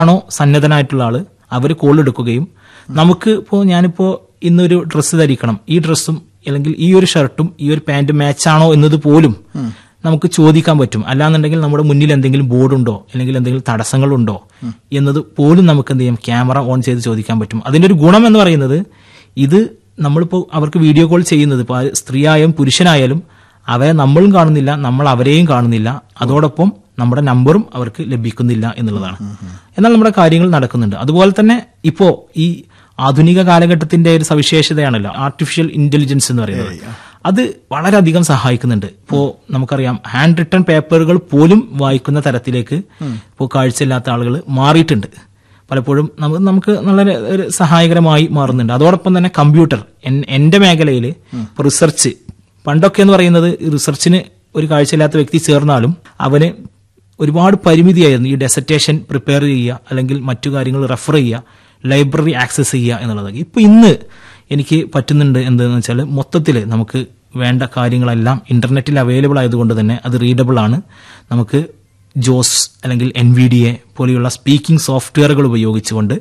ആണോ സന്നദ്ധനായിട്ടുള്ള ആള് അവർ കോൾ എടുക്കുകയും നമുക്ക് ഇപ്പോൾ ഞാനിപ്പോ ഇന്നൊരു ഡ്രസ്സ് ധരിക്കണം ഈ ഡ്രസ്സും അല്ലെങ്കിൽ ഈ ഒരു ഷർട്ടും ഈ ഒരു പാന്റും മാച്ച് ആണോ എന്നത് പോലും നമുക്ക് ചോദിക്കാൻ പറ്റും അല്ലാന്നുണ്ടെങ്കിൽ നമ്മുടെ മുന്നിൽ എന്തെങ്കിലും ബോർഡുണ്ടോ അല്ലെങ്കിൽ എന്തെങ്കിലും തടസ്സങ്ങളുണ്ടോ എന്നത് പോലും നമുക്ക് എന്ത് ചെയ്യും ക്യാമറ ഓൺ ചെയ്ത് ചോദിക്കാൻ പറ്റും അതിന്റെ ഒരു ഗുണം എന്ന് പറയുന്നത് ഇത് നമ്മളിപ്പോൾ അവർക്ക് വീഡിയോ കോൾ ചെയ്യുന്നത് ഇപ്പോൾ സ്ത്രീയായാലും പുരുഷനായാലും അവരെ നമ്മളും കാണുന്നില്ല നമ്മൾ അവരെയും കാണുന്നില്ല അതോടൊപ്പം നമ്മുടെ നമ്പറും അവർക്ക് ലഭിക്കുന്നില്ല എന്നുള്ളതാണ് എന്നാൽ നമ്മുടെ കാര്യങ്ങൾ നടക്കുന്നുണ്ട് അതുപോലെ തന്നെ ഇപ്പോ ഈ ആധുനിക കാലഘട്ടത്തിന്റെ ഒരു സവിശേഷതയാണല്ലോ ആർട്ടിഫിഷ്യൽ ഇന്റലിജൻസ് എന്ന് പറയുന്നത് അത് വളരെയധികം സഹായിക്കുന്നുണ്ട് ഇപ്പോ നമുക്കറിയാം ഹാൻഡ് റിട്ടൺ പേപ്പറുകൾ പോലും വായിക്കുന്ന തരത്തിലേക്ക് ഇപ്പോൾ കാഴ്ചയില്ലാത്ത ആളുകൾ മാറിയിട്ടുണ്ട് പലപ്പോഴും നമുക്ക് നമുക്ക് നല്ല ഒരു സഹായകരമായി മാറുന്നുണ്ട് അതോടൊപ്പം തന്നെ കമ്പ്യൂട്ടർ എൻ- എന്റെ മേഖലയിൽ ഇപ്പോൾ റിസർച്ച് പണ്ടൊക്കെ എന്ന് പറയുന്നത് ഈ റിസർച്ചിന് ഒരു കാഴ്ചയില്ലാത്ത വ്യക്തി ചേർന്നാലും അവന് ഒരുപാട് പരിമിതിയായിരുന്നു ഈ ഡെസറ്റേഷൻ പ്രിപ്പയർ ചെയ്യുക അല്ലെങ്കിൽ മറ്റു കാര്യങ്ങൾ റെഫർ ചെയ്യുക ലൈബ്രറി ആക്സസ് ചെയ്യുക എന്നുള്ളത് ഇപ്പൊ ഇന്ന് എനിക്ക് പറ്റുന്നുണ്ട് എന്താണെന്ന് വെച്ചാൽ മൊത്തത്തിൽ നമുക്ക് വേണ്ട കാര്യങ്ങളെല്ലാം ഇന്റർനെറ്റിൽ അവൈലബിൾ ആയതുകൊണ്ട് തന്നെ അത് റീഡബിൾ ആണ് നമുക്ക് ജോസ് അല്ലെങ്കിൽ എൻ വി ഡി എ പോലെയുള്ള സ്പീക്കിംഗ് സോഫ്റ്റ്വെയറുകൾ ഉപയോഗിച്ചുകൊണ്ട്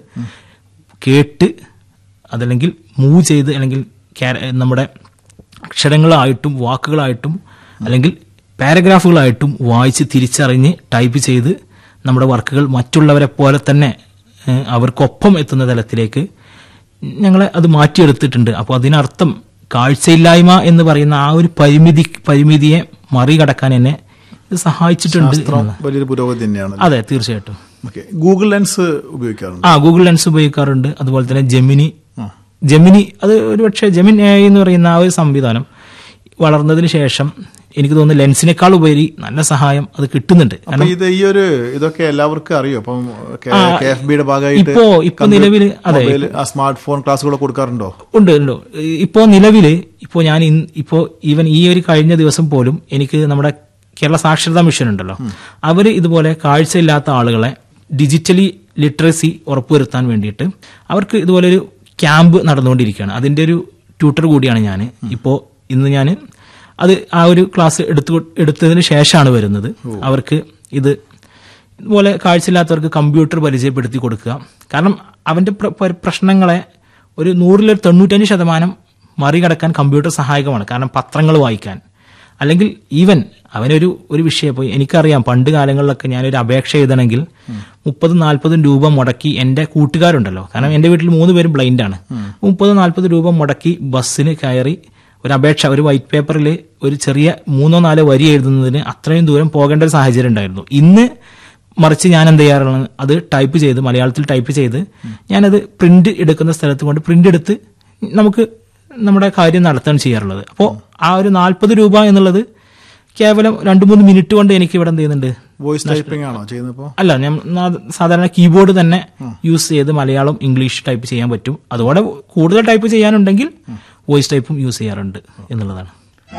കേട്ട് അതല്ലെങ്കിൽ മൂവ് ചെയ്ത് അല്ലെങ്കിൽ ക്യാര- നമ്മുടെ അക്ഷരങ്ങളായിട്ടും വാക്കുകളായിട്ടും അല്ലെങ്കിൽ പാരഗ്രാഫുകളായിട്ടും വായിച്ച് തിരിച്ചറിഞ്ഞ് ടൈപ്പ് ചെയ്ത് നമ്മുടെ വർക്കുകൾ മറ്റുള്ളവരെ പോലെ തന്നെ ഏഹ്, അവർക്കൊപ്പം എത്തുന്ന തലത്തിലേക്ക് ഞങ്ങളെ അത് മാറ്റിയെടുത്തിട്ടുണ്ട് അപ്പോൾ അതിനർത്ഥം കാഴ്ചയില്ലായ്മ എന്ന് പറയുന്ന ആ ഒരു പരിമിതി പരിമിതിയെ മറികടക്കാൻ എന്നെ ഇത് സഹായിച്ചിട്ടുണ്ട് ശാസ്ത്രം എന്നുള്ളത്. വലിയൊരു പുരോഗതി തന്നെയാണ് അതെ തീർച്ചയായിട്ടും ഓക്കെ ഗൂഗിൾ ലെൻസ് ഉപയോഗിക്കാറുണ്ട് ആ ഗൂഗിൾ ലെൻസ് ഉപയോഗിക്കാറുണ്ട് അതുപോലെ തന്നെ ജെമിനി ജെമിനി അത് ഒരുപക്ഷെ ജെമിൻ എ എന്ന് പറയുന്ന ആ ഒരു സംവിധാനം വളർന്നതിന് ശേഷം എനിക്ക് തോന്നുന്നു ലെൻസിനേക്കാൾ ഉപരി നല്ല സഹായം അത് കിട്ടുന്നുണ്ട് അപ്പൊ ഇത് ഈ ഒരു ഇതൊക്കെ എല്ലാവർക്കും അറിയോ അപ്പം കെ എഫ് ബിയുടെ ഭാഗമായിട്ട് ഇപ്പോ ഇപ്പൊ നിലവില് അതെ മൊബൈൽ സ്മാർട്ട് ഫോൺ ക്ലാസ്സുകളൊക്കെ കൊടുക്കാറുണ്ടോ ഉണ്ട് ഉണ്ടോ ഇപ്പോ നിലവില് ഇപ്പോ ഞാൻ ഇൻ- ഇപ്പോ ഈവൻ ഈ ഒരു കഴിഞ്ഞ ദിവസം പോലും എനിക്ക് നമ്മുടെ കേരള സാക്ഷരതാ മിഷൻ ഉണ്ടല്ലോ അവര് ഇതുപോലെ കാഴ്ചയില്ലാത്ത ആളുകളെ ഡിജിറ്റലി ലിറ്ററസി ഉറപ്പുവരുത്താൻ വേണ്ടിയിട്ട് അവർക്ക് ഇതുപോലെ ഒരു ക്യാമ്പ് നടന്നുകൊണ്ടിരിക്കുകയാണ് അതിന്റെ ഒരു ട്യൂട്ടർ കൂടിയാണ് ഞാൻ ഇപ്പോ ഇന്ന് ഞാൻ അത് ആ ഒരു ക്ലാസ് എടുത്തു എടുത്തതിന് ശേഷമാണ് വരുന്നത് അവർക്ക് ഇത് ഇതുപോലെ കാഴ്ചയില്ലാത്തവർക്ക് കമ്പ്യൂട്ടർ പരിചയപ്പെടുത്തി കൊടുക്കുക കാരണം അവന്റെ പ്ര- പ്ര- പ്രശ്നങ്ങളെ ഒരു നൂറിലൊരു തൊണ്ണൂറ്റഞ്ച് ശതമാനം മറികടക്കാൻ കമ്പ്യൂട്ടർ സഹായകമാണ് കാരണം പത്രങ്ങൾ വായിക്കാൻ അല്ലെങ്കിൽ ഈവൻ അവനൊരു ഒരു വിഷയം പോയി എനിക്കറിയാം പണ്ട് കാലങ്ങളിലൊക്കെ ഞാനൊരു അപേക്ഷ എഴുതണമെങ്കിൽ മുപ്പതും നാൽപ്പതും രൂപ മുടക്കി എന്റെ കൂട്ടുകാരുണ്ടല്ലോ കാരണം എന്റെ വീട്ടിൽ മൂന്ന് പേരും ബ്ലൈൻഡ് ആണ് മുപ്പത് നാൽപ്പത് രൂപ മുടക്കി ബസ്സിന് കയറി ഒരു അപേക്ഷ ഒരു വൈറ്റ് പേപ്പറിൽ ഒരു ചെറിയ മൂന്നോ നാലോ വരി എഴുതുന്നതിന് അത്രയും ദൂരം പോകേണ്ട ഒരു സാഹചര്യം ഉണ്ടായിരുന്നു ഇന്ന് മറിച്ച് ഞാൻ എന്ത് ചെയ്യാറുള്ളത് അത് ടൈപ്പ് ചെയ്ത് മലയാളത്തിൽ ടൈപ്പ് ചെയ്ത് ഞാനത് പ്രിന്റ് എടുക്കുന്ന സ്ഥലത്ത് കൊണ്ട് പ്രിന്റ് എടുത്ത് നമുക്ക് നമ്മുടെ കാര്യം നടത്തുകയാണ് ചെയ്യാറുള്ളത് അപ്പോൾ ആ ഒരു നാൽപ്പത് രൂപ എന്നുള്ളത് കേവലം രണ്ട് മൂന്ന് മിനിറ്റ് കൊണ്ട് എനിക്ക് ഇവിടെ എന്ത് ചെയ്യുന്നുണ്ട് വോയിസ് ടൈപ്പിംഗ് ആണോ ചെയ്യുന്നത് ഇപ്പോ അല്ല ഞാൻ നാ- സാധാരണ കീബോർഡ് തന്നെ യൂസ് ചെയ്ത് മലയാളം ഇംഗ്ലീഷ് ടൈപ്പ് ചെയ്യാൻ പറ്റും അതുപോലെ കൂടുതൽ ടൈപ്പ് ചെയ്യാനുണ്ടെങ്കിൽ വോയിസ് ടൈപ്പും യൂസ് ചെയ്യാറുണ്ട് എന്നുള്ളതാണ്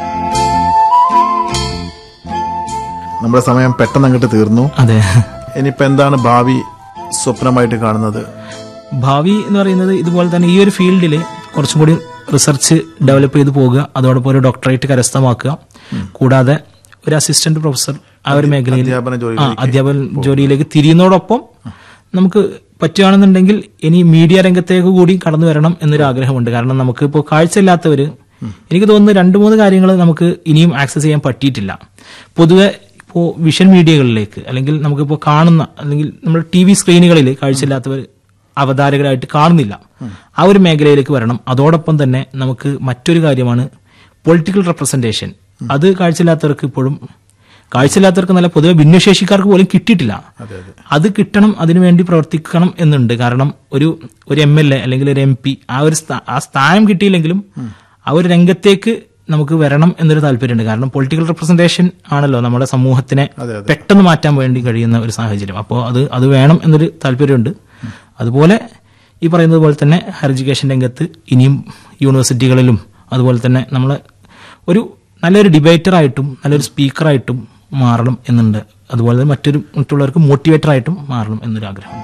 നമ്മുടെ സമയം പെട്ടെന്ന് അങ്ങോട്ട് തീർന്നു അതെ ഇനിയിപ്പോ എന്താണ് ഭാവി സ്വപ്നമായിട്ട് കാണുന്നത് ഭാവി എന്ന് പറയുന്നത് ഇതുപോലെ തന്നെ ഈ ഒരു ഫീൽഡിൽ കുറച്ചും കൂടി റിസർച്ച് ഡെവലപ്പ് ചെയ്ത് പോകുക അതോടൊപ്പം ഒരു ഡോക്ടറേറ്റ് കരസ്ഥമാക്കുക കൂടാതെ ഒരു അസിസ്റ്റന്റ് പ്രൊഫസർ ആ ഒരു മേഖലയിൽ അധ്യാപന ജോലി ആ അധ്യാപന ജോലിയിലേക്ക് തിരിയുന്നതോടൊപ്പം നമുക്ക് പറ്റുകയാണെന്നുണ്ടെങ്കിൽ ഇനി മീഡിയ രംഗത്തേക്ക് കൂടി കടന്നു വരണം എന്നൊരു ആഗ്രഹമുണ്ട് കാരണം നമുക്ക് ഇപ്പോൾ കാഴ്ചയില്ലാത്തവര് എനിക്ക് തോന്നുന്നു രണ്ട് മൂന്ന് കാര്യങ്ങൾ നമുക്ക് ഇനിയും ആക്സസ് ചെയ്യാൻ പറ്റിയിട്ടില്ല പൊതുവെ ഇപ്പോൾ വിഷൻ മീഡിയകളിലേക്ക് അല്ലെങ്കിൽ നമുക്കിപ്പോൾ കാണുന്ന അല്ലെങ്കിൽ നമ്മുടെ ടി വി സ്ക്രീനുകളിൽ കാഴ്ചയില്ലാത്തവർ അവതാരകരായിട്ട് കാണുന്നില്ല ആ ഒരു മേഖലയിലേക്ക് വരണം അതോടൊപ്പം തന്നെ നമുക്ക് മറ്റൊരു കാര്യമാണ് പൊളിറ്റിക്കൽ റെപ്രസെന്റേഷൻ അത് കാഴ്ചയില്ലാത്തവർക്ക് ഇപ്പോഴും കാഴ്ചയില്ലാത്തവർക്ക് നല്ല പൊതുവെ ഭിന്നശേഷിക്കാർക്ക് പോലും കിട്ടിയിട്ടില്ല അത് കിട്ടണം അതിനുവേണ്ടി പ്രവർത്തിക്കണം എന്നുണ്ട് കാരണം ഒരു ഒരു എം എൽ എ അല്ലെങ്കിൽ ഒരു എം പി ആ ഒരു സ്ഥാ- ആ സ്ഥാനം കിട്ടിയില്ലെങ്കിലും ആ ഒരു രംഗത്തേക്ക് നമുക്ക് വരണം എന്നൊരു താല്പര്യമുണ്ട് കാരണം പൊളിറ്റിക്കൽ റെപ്രസെന്റേഷൻ ആണല്ലോ നമ്മുടെ സമൂഹത്തിനെ അതെ, അതെ. പെട്ടെന്ന് മാറ്റാൻ വേണ്ടി കഴിയുന്ന ഒരു സാഹചര്യം അപ്പോൾ അത് അത് വേണം എന്നൊരു താല്പര്യമുണ്ട് അതുപോലെ ഈ പറയുന്നത് പോലെ തന്നെ ഹയർ എഡ്യൂക്കേഷൻ രംഗത്ത് ഇനിയും യൂണിവേഴ്സിറ്റികളിലും അതുപോലെ തന്നെ നമ്മൾ ഒരു നല്ലൊരു ഡിബേറ്ററായിട്ടും നല്ലൊരു സ്പീക്കറായിട്ടും മാറണം എന്നുണ്ട് അതുപോലെ തന്നെ മറ്റൊരു മറ്റുള്ളവർക്ക് മോട്ടിവേറ്റർ ആയിട്ടും മാറണം എന്നൊരു ആഗ്രഹമുണ്ട്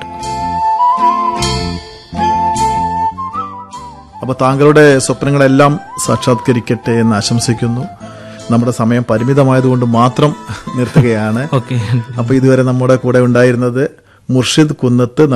അപ്പൊ താങ്കളുടെ സ്വപ്നങ്ങളെല്ലാം സാക്ഷാത്കരിക്കട്ടെ എന്ന് ആശംസിക്കുന്നു നമ്മുടെ സമയം പരിമിതമായതുകൊണ്ട് മാത്രം നിർത്തുകയാണ് ഓക്കെ അപ്പൊ ഇതുവരെ നമ്മുടെ കൂടെ ഉണ്ടായിരുന്നത് മുർഷിദ് കുന്നത്ത്